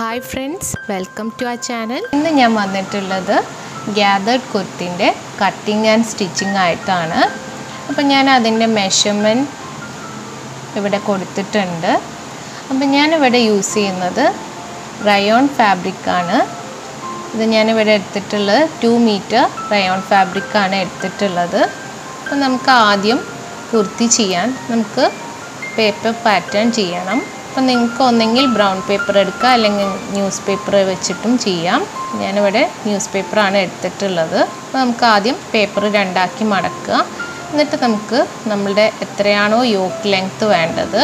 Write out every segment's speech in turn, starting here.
hi friends welcome to ആ channel ഇന്ന് ഞാൻ വന്നിട്ടുള്ളത് ഗ്യാതേർഡ് കുർത്തിൻ്റെ കട്ടിങ് ആൻഡ് സ്റ്റിച്ചിങ് ആയിട്ടാണ് അപ്പം ഞാൻ അതിൻ്റെ മെഷർമെൻറ്റ് ഇവിടെ കൊടുത്തിട്ടുണ്ട് അപ്പം ഞാനിവിടെ യൂസ് ചെയ്യുന്നത് റയോൺ ഫാബ്രിക്കാണ് ഇത് ഞാനിവിടെ എടുത്തിട്ടുള്ളത് ടു മീറ്റർ റയോൺ ഫാബ്രിക്കാണ് എടുത്തിട്ടുള്ളത് അപ്പം നമുക്ക് ആദ്യം കുർത്തി ചെയ്യാൻ നമുക്ക് പേപ്പർ പാറ്റേൺ ചെയ്യണം അപ്പം നിങ്ങൾക്ക് ഒന്നെങ്കിൽ ബ്രൗൺ പേപ്പർ എടുക്കുക അല്ലെങ്കിൽ ന്യൂസ് പേപ്പർ വെച്ചിട്ടും ചെയ്യാം ഞാനിവിടെ ന്യൂസ് പേപ്പറാണ് എടുത്തിട്ടുള്ളത് അപ്പോൾ നമുക്ക് ആദ്യം പേപ്പർ രണ്ടാക്കി മടക്കുക എന്നിട്ട് നമുക്ക് നമ്മളുടെ എത്രയാണോ യോക്ക് ലെങ്ത്ത് വേണ്ടത്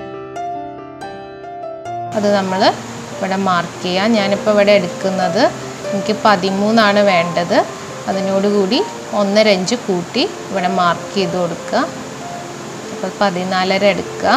അത് നമ്മൾ ഇവിടെ മാർക്ക് ചെയ്യുക ഞാനിപ്പോൾ ഇവിടെ എടുക്കുന്നത് എനിക്ക് പതിമൂന്നാണ് വേണ്ടത് അതിനോടുകൂടി ഒന്നര ഇഞ്ച് കൂട്ടി ഇവിടെ മാർക്ക് ചെയ്ത് കൊടുക്കുക അപ്പോൾ പതിനാലര എടുക്കുക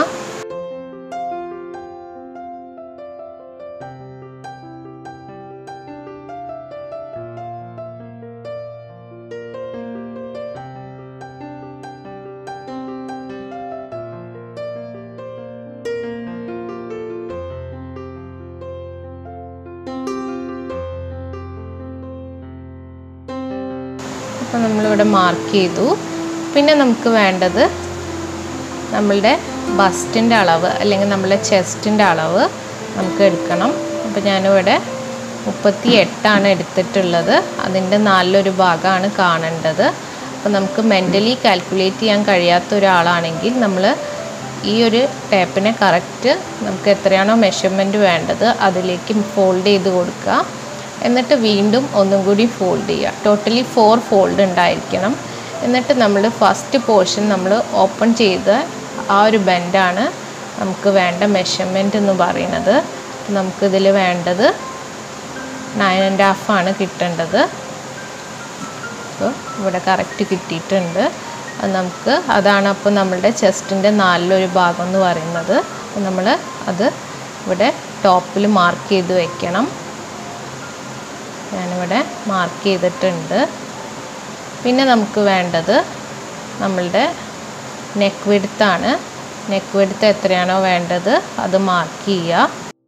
അപ്പോൾ നമ്മളിവിടെ മാർക്ക് ചെയ്തു പിന്നെ നമുക്ക് വേണ്ടത് നമ്മളുടെ ബസ്റ്റിൻ്റെ അളവ് അല്ലെങ്കിൽ നമ്മളുടെ ചെസ്റ്റിൻ്റെ അളവ് നമുക്ക് എടുക്കണം അപ്പോൾ ഞാനിവിടെ മുപ്പത്തി എട്ടാണ് എടുത്തിട്ടുള്ളത് അതിൻ്റെ നാലിലൊരു ഭാഗമാണ് കാണേണ്ടത് അപ്പോൾ നമുക്ക് മെൻ്റലി കാൽക്കുലേറ്റ് ചെയ്യാൻ കഴിയാത്ത ഒരാളാണെങ്കിൽ നമ്മൾ ഈ ഒരു ടേപ്പിനെ കറക്റ്റ് നമുക്ക് എത്രയാണോ മെഷർമെൻറ്റ് വേണ്ടത് അതിലേക്ക് ഫോൾഡ് ചെയ്ത് കൊടുക്കുക എന്നിട്ട് വീണ്ടും ഒന്നും കൂടി ഫോൾഡ് ചെയ്യുക ടോട്ടലി ഫോർ ഫോൾഡ് ഉണ്ടായിരിക്കണം എന്നിട്ട് നമ്മൾ ഫസ്റ്റ് പോർഷൻ നമ്മൾ ഓപ്പൺ ചെയ്ത് ആ ഒരു ബെൻഡാണ് നമുക്ക് വേണ്ട മെഷർമെൻറ്റ് എന്ന് പറയുന്നത് നമുക്കിതിൽ വേണ്ടത് നയൻ ആൻഡ് ഹാഫ് ആണ് കിട്ടേണ്ടത് അപ്പോൾ ഇവിടെ കറക്റ്റ് കിട്ടിയിട്ടുണ്ട് അത് നമുക്ക് അതാണ് അപ്പോൾ നമ്മളുടെ ചെസ്റ്റിൻ്റെ നാലിലൊരു ഭാഗം എന്ന് പറയുന്നത് അപ്പോൾ നമ്മൾ അത് ഇവിടെ ടോപ്പിൽ മാർക്ക് ചെയ്ത് വെക്കണം ഞാനിവിടെ മാർക്ക് ചെയ്തിട്ടുണ്ട് പിന്നെ നമുക്ക് വേണ്ടത് നമ്മളുടെ നെക്ക് വിടുത്താണ് നെക്ക് വിടുത്ത് എത്രയാണോ വേണ്ടത് അത് മാർക്ക് ചെയ്യുക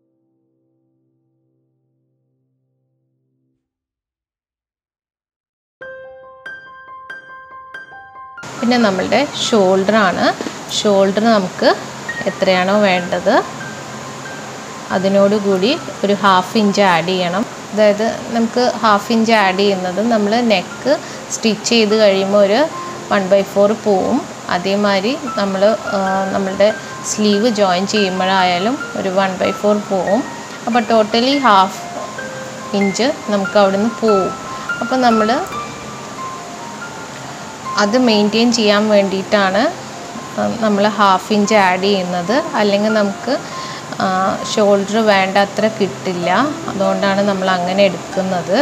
പിന്നെ നമ്മളുടെ ഷോൾഡറാണ് ഷോൾഡർ നമുക്ക് എത്രയാണോ വേണ്ടത് അതിനോടുകൂടി ഒരു ഹാഫ് ഇഞ്ച് ആഡ് ചെയ്യണം അതായത് നമുക്ക് ഹാഫ് ഇഞ്ച് ആഡ് ചെയ്യുന്നത് നമ്മൾ നെക്ക് സ്റ്റിച്ച് ചെയ്ത് കഴിയുമ്പോൾ ഒരു വൺ ബൈ ഫോർ പോവും അതേമാതിരി നമ്മൾ നമ്മളുടെ സ്ലീവ് ജോയിൻ ചെയ്യുമ്പോഴായാലും ഒരു വൺ ബൈ ഫോർ പോവും അപ്പോൾ ടോട്ടലി ഹാഫ് ഇഞ്ച് നമുക്ക് അവിടുന്ന് പോവും അപ്പോൾ നമ്മൾ അത് മെയിൻറ്റെയിൻ ചെയ്യാൻ വേണ്ടിയിട്ടാണ് നമ്മൾ ഹാഫ് ഇഞ്ച് ആഡ് ചെയ്യുന്നത് അല്ലെങ്കിൽ നമുക്ക് ഷോൾഡർ വേണ്ട അത്ര കിട്ടില്ല അതുകൊണ്ടാണ് നമ്മൾ അങ്ങനെ എടുക്കുന്നത്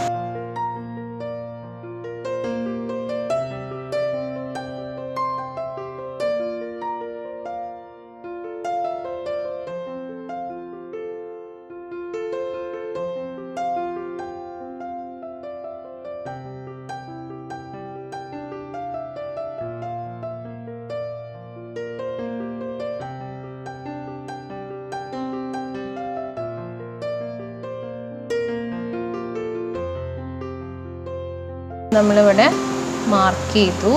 നമ്മളിവിടെ മാർക്ക് ചെയ്തു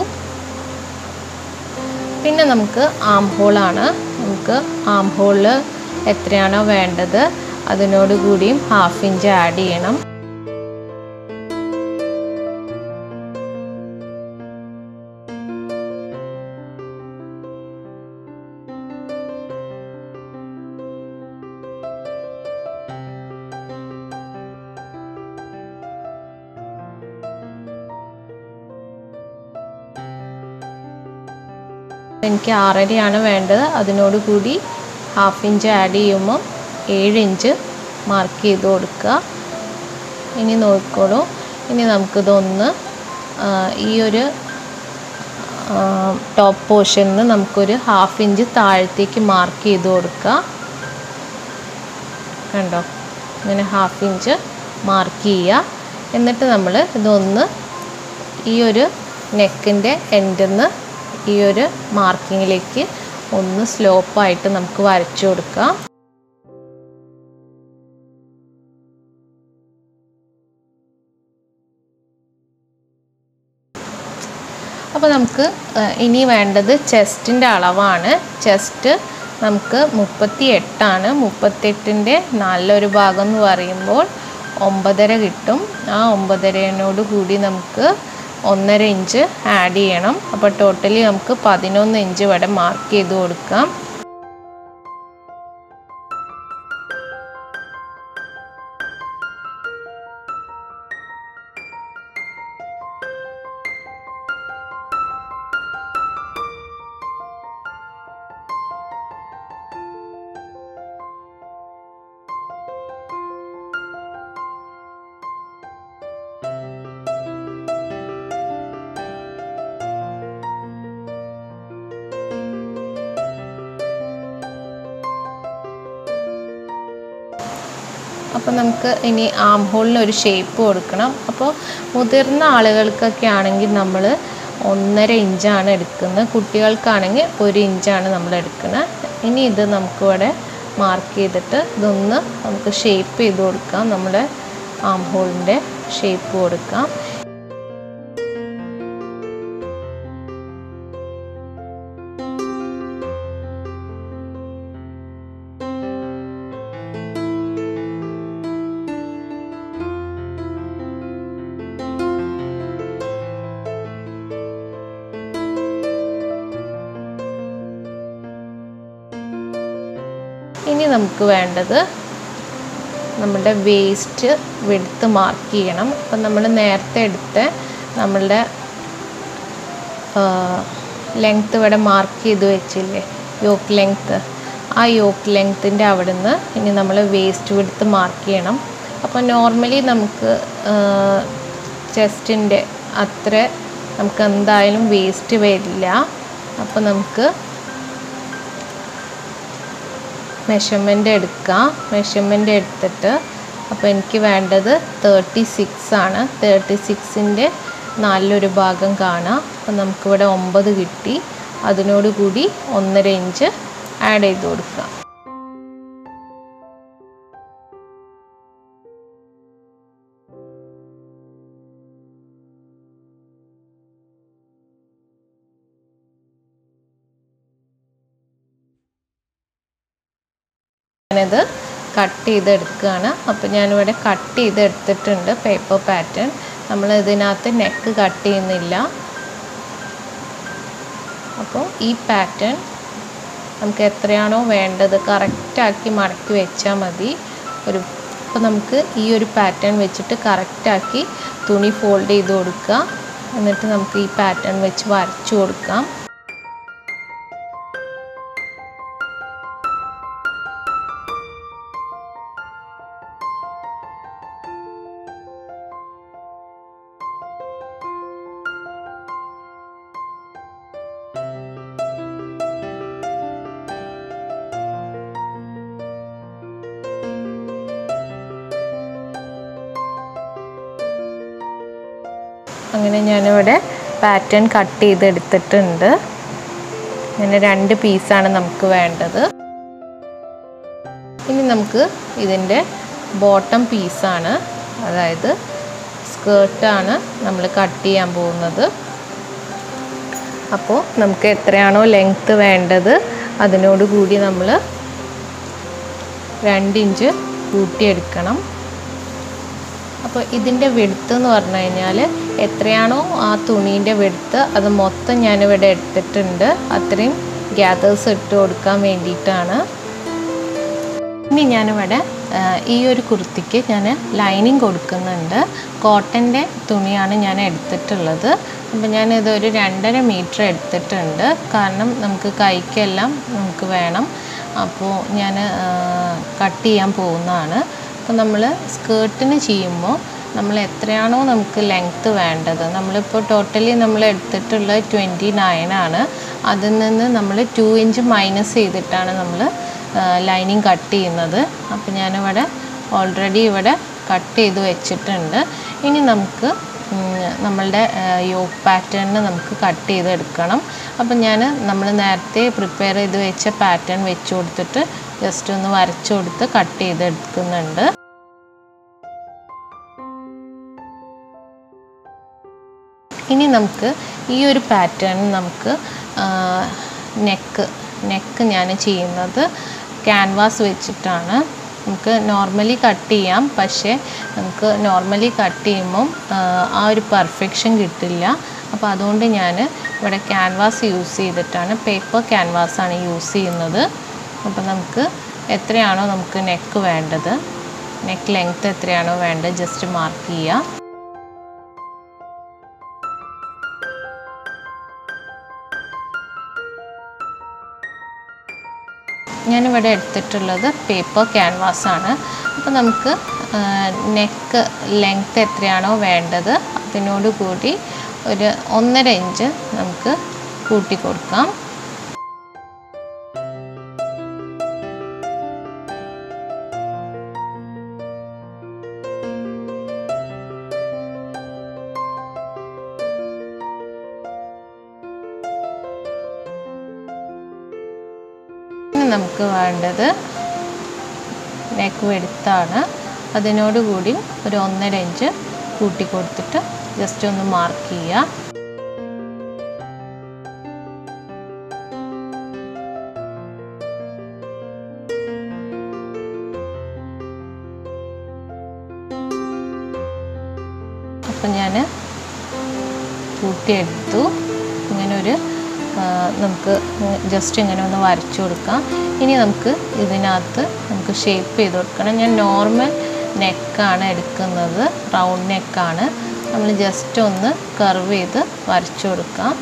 പിന്നെ നമുക്ക് ആം ഹോളാണ് നമുക്ക് ആം ഹോളിൽ എത്രയാണോ വേണ്ടത് അതിനോട് കൂടിയും ഹാഫ് ഇഞ്ച് ആഡ് ചെയ്യണം എനിക്ക് ആറരയാണ് വേണ്ടത് അതിനോട് കൂടി ഹാഫ് ഇഞ്ച് ആഡ് ചെയ്യുമ്പോൾ ഏഴ് ഇഞ്ച് മാർക്ക് ചെയ്ത് കൊടുക്കുക ഇനി നോക്കിക്കോളൂ ഇനി നമുക്കിതൊന്ന് ഈ ഒരു ടോപ്പ് പോർഷനിൽ നമുക്കൊരു ഹാഫ് ഇഞ്ച് താഴത്തേക്ക് മാർക്ക് ചെയ്ത് കൊടുക്കുക കണ്ടോ ഇങ്ങനെ ഹാഫ് ഇഞ്ച് മാർക്ക് ചെയ്യുക എന്നിട്ട് നമ്മൾ ഇതൊന്ന് ഈ ഒരു നെക്കിൻ്റെ എൻഡിൽ നിന്ന് ഈ ഒരു മാർക്കിങ്ങിലേക്ക് ഒന്ന് സ്ലോപ്പായിട്ട് നമുക്ക് വരച്ചു കൊടുക്കാം അപ്പോൾ നമുക്ക് ഏഹ്, ഇനി വേണ്ടത് ചെസ്റ്റിൻ്റെ അളവാണ് ചെസ്റ്റ് നമുക്ക് മുപ്പത്തി എട്ടാണ് മുപ്പത്തെട്ടിൻ്റെ നല്ലൊരു ഭാഗം എന്ന് പറയുമ്പോൾ ഒമ്പതര കിട്ടും ആ ഒമ്പതരയോട് കൂടി നമുക്ക് ഒന്നര ഇഞ്ച് ആഡ് ചെയ്യണം അപ്പോൾ ടോട്ടലി നമുക്ക് പതിനൊന്ന് ഇഞ്ച് വരെ മാർക്ക് ചെയ്ത് കൊടുക്കാം അപ്പോൾ നമുക്ക് ഇനി ആം ഹോളിന് ഒരു ഷേപ്പ് കൊടുക്കണം അപ്പോൾ മുതിർന്ന ആളുകൾക്കൊക്കെ ആണെങ്കിൽ നമ്മൾ ഒന്നര ഇഞ്ചാണ് എടുക്കുന്നത് കുട്ടികൾക്കാണെങ്കിൽ ഒരു ഇഞ്ചാണ് നമ്മൾ എടുക്കുന്നത് ഇനി ഇത് നമുക്കിവിടെ മാർക്ക് ചെയ്തിട്ട് ഇതൊന്ന് നമുക്ക് ഷേപ്പ് ചെയ്ത് കൊടുക്കാം നമ്മുടെ ആം ഹോളിൻ്റെ ഷേപ്പ് കൊടുക്കാം ഇനി നമുക്ക് വേണ്ടത് നമ്മുടെ വേസ്റ്റ് വെടുത്ത് മാർക്ക് ചെയ്യണം അപ്പം നമ്മൾ നേരത്തെ എടുത്ത നമ്മളുടെ ലെങ്ത്ത് ഇവിടെ മാർക്ക് ചെയ്ത് വെച്ചില്ലേ യോക്ക് ലെങ്ത്ത് ആ യോക്ക് ലെങ്ത്തിൻ്റെ അവിടെ നിന്ന് ഇനി നമ്മൾ വേസ്റ്റ് വെടുത്ത് മാർക്ക് ചെയ്യണം അപ്പോൾ നോർമലി നമുക്ക് ചെസ്റ്റിൻ്റെ അത്ര നമുക്ക് എന്തായാലും വേസ്റ്റ് വരില്ല അപ്പോൾ നമുക്ക് മെഷർമെൻ്റ് എടുക്കാം മെഷർമെൻ്റ് എടുത്തിട്ട് അപ്പോൾ എനിക്ക് വേണ്ടത് തേർട്ടി സിക്സ് ആണ് തേർട്ടി സിക്സിൻ്റെ നാലിലൊരു ഭാഗം കാണാം അപ്പോൾ നമുക്കിവിടെ ഒമ്പത് കിട്ടി അതിനോട് കൂടി ഒന്നര ഇഞ്ച് ആഡ് ചെയ്ത് കൊടുക്കാം ഞാനിത് കട്ട് ചെയ്തെടുക്കുകയാണ് അപ്പോൾ ഞാനിവിടെ കട്ട് ചെയ്തെടുത്തിട്ടുണ്ട് പേപ്പർ പാറ്റേൺ നമ്മൾ ഇതിനകത്ത് നെക്ക് കട്ട് ചെയ്യുന്നില്ല അപ്പോൾ ഈ പാറ്റേൺ നമുക്ക് എത്രയാണോ വേണ്ടത് കറക്റ്റാക്കി മടക്കി വെച്ചാൽ മതി ഒരു അപ്പോൾ നമുക്ക് ഈ ഒരു പാറ്റേൺ വെച്ചിട്ട് കറക്റ്റാക്കി തുണി ഫോൾഡ് ചെയ്ത് കൊടുക്കുക എന്നിട്ട് നമുക്ക് ഈ പാറ്റേൺ വെച്ച് വരച്ചു കൊടുക്കാം അങ്ങനെ ഞാനിവിടെ പാറ്റേൺ കട്ട് ചെയ്തെടുത്തിട്ടുണ്ട് അങ്ങനെ രണ്ട് പീസാണ് നമുക്ക് വേണ്ടത് ഇനി നമുക്ക് ഇതിൻ്റെ ബോട്ടം പീസാണ് അതായത് സ്കേർട്ടാണ് നമ്മൾ കട്ട് ചെയ്യാൻ പോകുന്നത് അപ്പോൾ നമുക്ക് എത്രയാണോ ലെങ്ത്ത് വേണ്ടത് അതിനോട് കൂടി നമ്മൾ രണ്ടിഞ്ച് കൂട്ടിയെടുക്കണം അപ്പോൾ ഇതിൻ്റെ വെടുത്ത് എന്ന് പറഞ്ഞു കഴിഞ്ഞാൽ എത്രയാണോ ആ തുണീൻ്റെ വെടുത്ത് അത് മൊത്തം ഞാനിവിടെ എടുത്തിട്ടുണ്ട് അത്രയും ഗ്യാദേഴ്സ് ഇട്ട് കൊടുക്കാൻ വേണ്ടിയിട്ടാണ് ഇനി ഞാനിവിടെ ആ, ഈ ഒരു കുർത്തിക്ക് ഞാൻ ലൈനിങ് കൊടുക്കുന്നുണ്ട് കോട്ടൻ്റെ തുണിയാണ് ഞാൻ എടുത്തിട്ടുള്ളത് അപ്പോൾ ഞാനിത് ഒരു രണ്ടര മീറ്റർ എടുത്തിട്ടുണ്ട് കാരണം നമുക്ക് കൈക്കെല്ലാം നമുക്ക് വേണം അപ്പോൾ ഞാൻ കട്ട് ചെയ്യാൻ പോകുന്നതാണ് അപ്പോൾ നമ്മൾ സ്കേർട്ടിന് ചെയ്യുമ്പോൾ നമ്മൾ എത്രയാണോ നമുക്ക് ലെങ്ത്ത് വേണ്ടത് നമ്മളിപ്പോൾ ടോട്ടലി നമ്മൾ എടുത്തിട്ടുള്ളത് ട്വൻറ്റി നയൻ ആണ് അതിൽ നിന്ന് നമ്മൾ ടു ഇഞ്ച് മൈനസ് ചെയ്തിട്ടാണ് നമ്മൾ ലൈനിങ് കട്ട് ചെയ്യുന്നത് അപ്പോൾ ഞാനിവിടെ ഓൾറെഡി ഇവിടെ കട്ട് ചെയ്ത് വെച്ചിട്ടുണ്ട് ഇനി നമുക്ക് ഉം, നമ്മളുടെ യോഗ് പാറ്റേണിന് നമുക്ക് കട്ട് ചെയ്തെടുക്കണം അപ്പം ഞാൻ നമ്മൾ നേരത്തെ പ്രിപ്പയർ ചെയ്ത് വെച്ച പാറ്റേൺ വെച്ച് കൊടുത്തിട്ട് ജസ്റ്റ് ഒന്ന് വരച്ചു കൊടുത്ത് കട്ട് ചെയ്തെടുക്കുന്നുണ്ട് ഇനി നമുക്ക് ഈ ഒരു പാറ്റേൺ നമുക്ക് നെക്ക് നെക്ക് ഞാൻ ചെയ്യുന്നത് ക്യാൻവാസ് വെച്ചിട്ടാണ് നമുക്ക് നോർമലി കട്ട് ചെയ്യാം പക്ഷേ നമുക്ക് നോർമലി കട്ട് ചെയ്യുമ്പം ആ ഒരു പെർഫെക്ഷൻ കിട്ടില്ല അപ്പോൾ അതുകൊണ്ട് ഞാൻ ഇവിടെ ക്യാൻവാസ് യൂസ് ചെയ്തിട്ടാണ് പേപ്പർ ക്യാൻവാസാണ് യൂസ് ചെയ്യുന്നത് അപ്പോൾ നമുക്ക് എത്രയാണോ നമുക്ക് നെക്ക് വേണ്ടത് നെക്ക് ലെങ്ത്ത് എത്രയാണോ വേണ്ടത് ജസ്റ്റ് മാർക്ക് ചെയ്യുക ഞാനിവിടെ എടുത്തിട്ടുള്ളത് പേപ്പർ ക്യാൻവാസ് ആണ് അപ്പോൾ നമുക്ക് നെക്ക് ലെങ്ത്ത് എത്രയാണോ വേണ്ടത് അതിനോട് കൂടി ഒരു ഒന്നര ഇഞ്ച് നമുക്ക് കൂട്ടി കൊടുക്കാം ഇനി നമുക്ക് വേണ്ടത് നെക്ക് വെടുത്താണ് അതിനോട് കൂടി ഒരു ഒന്നര ഇഞ്ച് കൂട്ടി കൊടുത്തിട്ട് ജസ്റ്റ് ഒന്ന് മാർക്ക് ചെയ്യുക അപ്പം ഞാൻ കൂട്ടിയെടുത്തു ഇങ്ങനെ ഒരു നമുക്ക് ജസ്റ്റ് ഇങ്ങനെ ഒന്ന് വരച്ചു കൊടുക്കാം ഇനി നമുക്ക് ഇതിനകത്ത് നമുക്ക് ഷേപ്പ് ചെയ്ത് കൊടുക്കണം ഞാൻ നോർമൽ നെക്കാണ് എടുക്കുന്നത് റൗണ്ട് നെക്കാണ് നമ്മൾ ജസ്റ്റ് ഒന്ന് കർവ് ചെയ്ത് വരച്ചു കൊടുക്കാം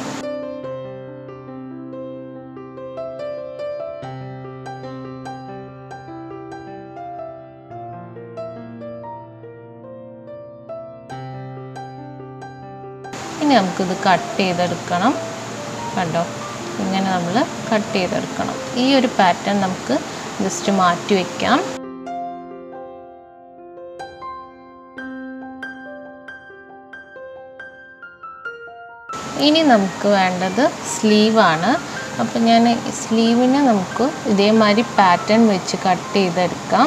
ഇനി നമുക്കിത് കട്ട് ചെയ്തെടുക്കണം കണ്ടോ ഇങ്ങനെ നമ്മൾ കട്ട് ചെയ്തെടുക്കണം ഈ ഒരു പാറ്റേൺ നമുക്ക് ജസ്റ്റ് മാറ്റി വയ്ക്കാം ഇനി നമുക്ക് വേണ്ടത് സ്ലീവാണ് അപ്പോൾ ഞാൻ സ്ലീവിനെ നമുക്ക് ഇതേമാതിരി പാറ്റേൺ വെച്ച് കട്ട് ചെയ്തെടുക്കാം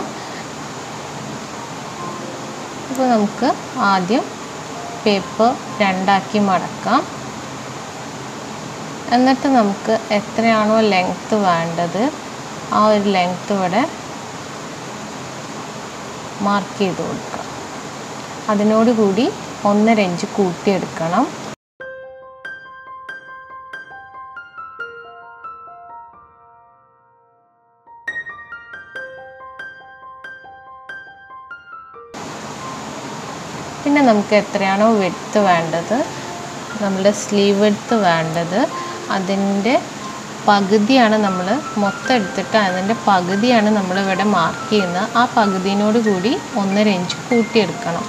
അപ്പോൾ നമുക്ക് ആദ്യം പേപ്പർ രണ്ടാക്കി മടക്കാം എന്നിട്ട് നമുക്ക് എത്രയാണോ ലെങ്ത്ത് വേണ്ടത് ആ ഒരു ലെങ്ത്ത് ഇവിടെ മാർക്ക് ചെയ്ത് കൊടുക്കുക അതിനോടുകൂടി ഒന്നര ഇഞ്ച് കൂട്ടിയെടുക്കണം പിന്നെ നമുക്ക് എത്രയാണോ വെടുത്ത് വേണ്ടത് നമ്മുടെ സ്ലീവ് വെടുത്ത് വേണ്ടത് അതിൻ്റെ പകുതിയാണ് നമ്മൾ മൊത്തം എടുത്തിട്ട് അതിൻ്റെ പകുതിയാണ് നമ്മൾ ഇവിടെ മാർക്ക് ചെയ്യുന്നത് ആ പകുതിനോട് കൂടി ഒന്നര ഇഞ്ച് കൂട്ടിയെടുക്കണം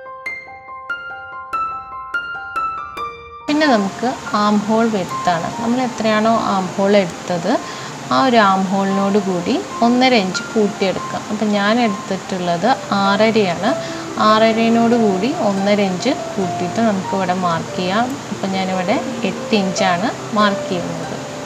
പിന്നെ നമുക്ക് ആം ഹോൾ വെടുത്താണ് നമ്മൾ എത്രയാണോ ആം ഹോൾ എടുത്തത് ആ ഒരു ആം ഹോളിനോട് കൂടി ഒന്നര ഇഞ്ച് കൂട്ടിയെടുക്കാം അപ്പം ഞാൻ എടുത്തിട്ടുള്ളത് ആറരയാണ് ആറരയോട് കൂടി ഒന്നര ഇഞ്ച് കൂട്ടിയിട്ട് നമുക്ക് ഇവിടെ മാർക്ക് ചെയ്യാം അപ്പം ഞാനിവിടെ എട്ട് ഇഞ്ചാണ് മാർക്ക് ചെയ്യുന്നത്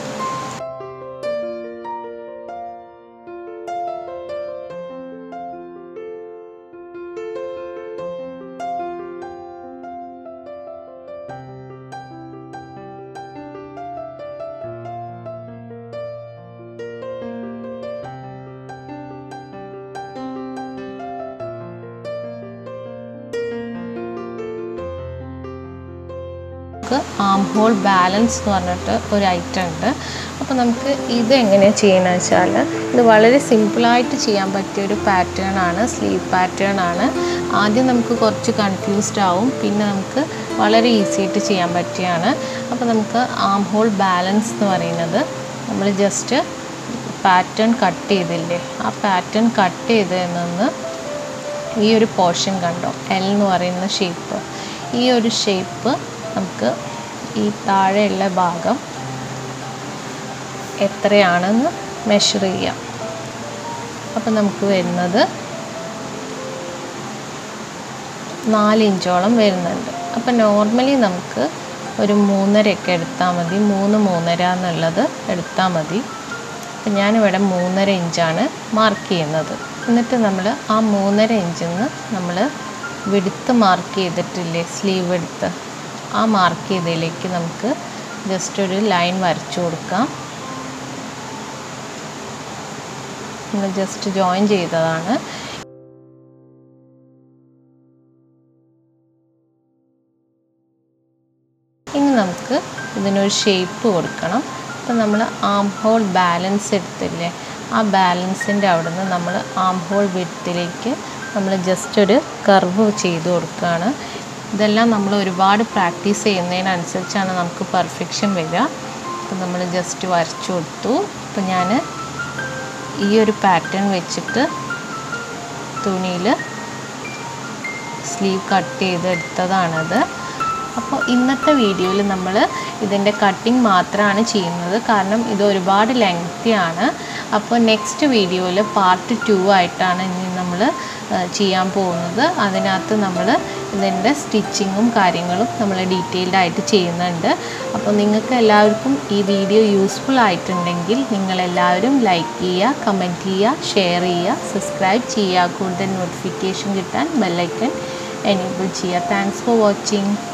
നമുക്ക് ആം ഹോൾ ബാലൻസ് എന്ന് പറഞ്ഞിട്ട് ഒരു ഐറ്റം ഉണ്ട് അപ്പോൾ നമുക്ക് ഇത് എങ്ങനെയാണ് ചെയ്യുന്നത് വെച്ചാൽ ഇത് വളരെ സിമ്പിളായിട്ട് ചെയ്യാൻ പറ്റിയ ഒരു പാറ്റേൺ ആണ് സ്ലീവ് പാറ്റേൺ ആണ് ആദ്യം നമുക്ക് കുറച്ച് കൺഫ്യൂസ്ഡ് ആവും പിന്നെ നമുക്ക് വളരെ ഈസി ആയിട്ട് ചെയ്യാൻ പറ്റിയാണ് അപ്പോൾ നമുക്ക് ആം ഹോൾ ബാലൻസ് എന്ന് പറയുന്നത് നമ്മൾ ജസ്റ്റ് പാറ്റേൺ കട്ട് ചെയ്തില്ലേ ആ പാറ്റേൺ കട്ട് ചെയ്തതിൽ നിന്ന് ഈ ഒരു പോർഷൻ കണ്ടോ എൽ എന്ന് പറയുന്ന ഷേപ്പ് ഈ ഒരു ഷേപ്പ് നമുക്ക് ഈ താഴെയുള്ള ഭാഗം എത്രയാണെന്ന് മെഷർ ചെയ്യാം അപ്പം നമുക്ക് വരുന്നത് നാല് ഇഞ്ചോളം വരുന്നുണ്ട് അപ്പം നോർമലി നമുക്ക് ഒരു മൂന്നരയൊക്കെ എടുത്താൽ മതി മൂന്ന് മൂന്നര എന്നുള്ളത് എടുത്താൽ മതി അപ്പം ഞാനിവിടെ മൂന്നര ഇഞ്ചാണ് മാർക്ക് ചെയ്യുന്നത് എന്നിട്ട് നമ്മൾ ആ മൂന്നര ഇഞ്ചിൽ നിന്ന് നമ്മൾ വിടുത്ത് മാർക്ക് ചെയ്തിട്ടില്ലേ സ്ലീവ് എടുത്ത് ആ മാർക്ക് ചെയ്തതിലേക്ക് നമുക്ക് ജസ്റ്റ് ഒരു ലൈൻ വരച്ചു കൊടുക്കാം നമ്മൾ ജസ്റ്റ് ജോയിൻ ചെയ്തതാണ് ഇനി നമുക്ക് ഇതിനൊരു ഷേപ്പ് കൊടുക്കണം അപ്പം നമ്മൾ ആം ഹോൾ ബാലൻസ് എടുത്തില്ലേ ആ ബാലൻസിൻ്റെ അവിടെ നിന്ന് നമ്മൾ ആം ഹോൾ വിടത്തിലേക്ക് നമ്മൾ ജസ്റ്റ് ഒരു കർവ് ചെയ്ത് കൊടുക്കുകയാണ് ഇതെല്ലാം നമ്മൾ ഒരുപാട് പ്രാക്ടീസ് ചെയ്യുന്നതിനനുസരിച്ചാണ് നമുക്ക് പെർഫെക്ഷൻ വരിക അപ്പം നമ്മൾ ജസ്റ്റ് വരച്ചു കൊടുത്തു അപ്പം ഞാൻ ഈ ഒരു പാറ്റേൺ വെച്ചിട്ട് തുണിയിൽ സ്ലീവ് കട്ട് ചെയ്തെടുത്തതാണത് അപ്പോൾ ഇന്നത്തെ വീഡിയോയിൽ നമ്മൾ ഇതിൻ്റെ കട്ടിങ് മാത്രമാണ് ചെയ്യുന്നത് കാരണം ഇത് ഒരുപാട് ലെങ്തിയാണ് അപ്പോൾ നെക്സ്റ്റ് വീഡിയോയിൽ പാർട്ട് ടു ആയിട്ടാണ് ഇനി നമ്മൾ ചെയ്യാൻ പോകുന്നത് അതിനകത്ത് നമ്മൾ ഇതിൻ്റെ സ്റ്റിച്ചിങ്ങും കാര്യങ്ങളും നമ്മൾ ഡീറ്റെയിൽഡ് ആയിട്ട് ചെയ്യുന്നുണ്ട് അപ്പോൾ നിങ്ങൾക്ക് എല്ലാവർക്കും ഈ വീഡിയോ യൂസ്ഫുൾ ആയിട്ടുണ്ടെങ്കിൽ നിങ്ങളെല്ലാവരും ലൈക്ക് ചെയ്യുക കമൻറ്റ് ചെയ്യുക ഷെയർ ചെയ്യുക സബ്സ്ക്രൈബ് ചെയ്യുക കൂടുതൽ നോട്ടിഫിക്കേഷൻ കിട്ടാൻ ബെല്ലൈക്കൺ എനേബിൾ ചെയ്യുക താങ്ക്സ് ഫോർ വാച്ചിങ്